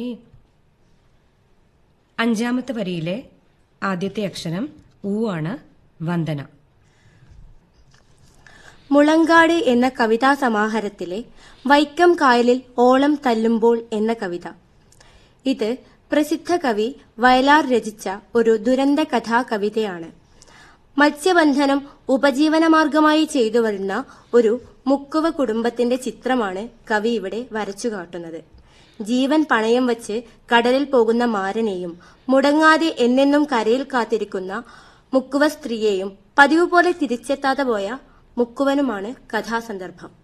അഞ്ചാമത്തെ വരിയിലെ ആദ്യത്തെ അക്ഷരം ഊ ആണ് വന്ദന മുളങ്കാട് എന്ന കവിതാ സമാഹാരത്തിലെ വൈക്കം കായലിൽ ഓളം തല്ലുമ്പോൾ എന്ന കവിത ഇത് പ്രസിദ്ധ കവി വയലാർ രചിച്ച ഒരു ദുരന്ത കഥാകവിതയാണ് മത്സ്യബന്ധനം ഉപജീവനമാർഗമായി ചെയ്തു വരുന്ന ഒരു മുക്കുവ കുടുംബത്തിന്റെ ചിത്രമാണ് കവി ഇവിടെ വരച്ചു കാട്ടുന്നത് ജീവൻ പണയം വച്ച് കടലിൽ പോകുന്ന മാരനെയും മുടങ്ങാതെ എന്നെന്നും കരയിൽ കാത്തിരിക്കുന്ന മുക്കുവ സ്ത്രീയെയും പതിവ് പോലെ തിരിച്ചെത്താതെ പോയ മുക്കുവനുമാണ് കഥാസന്ദർഭം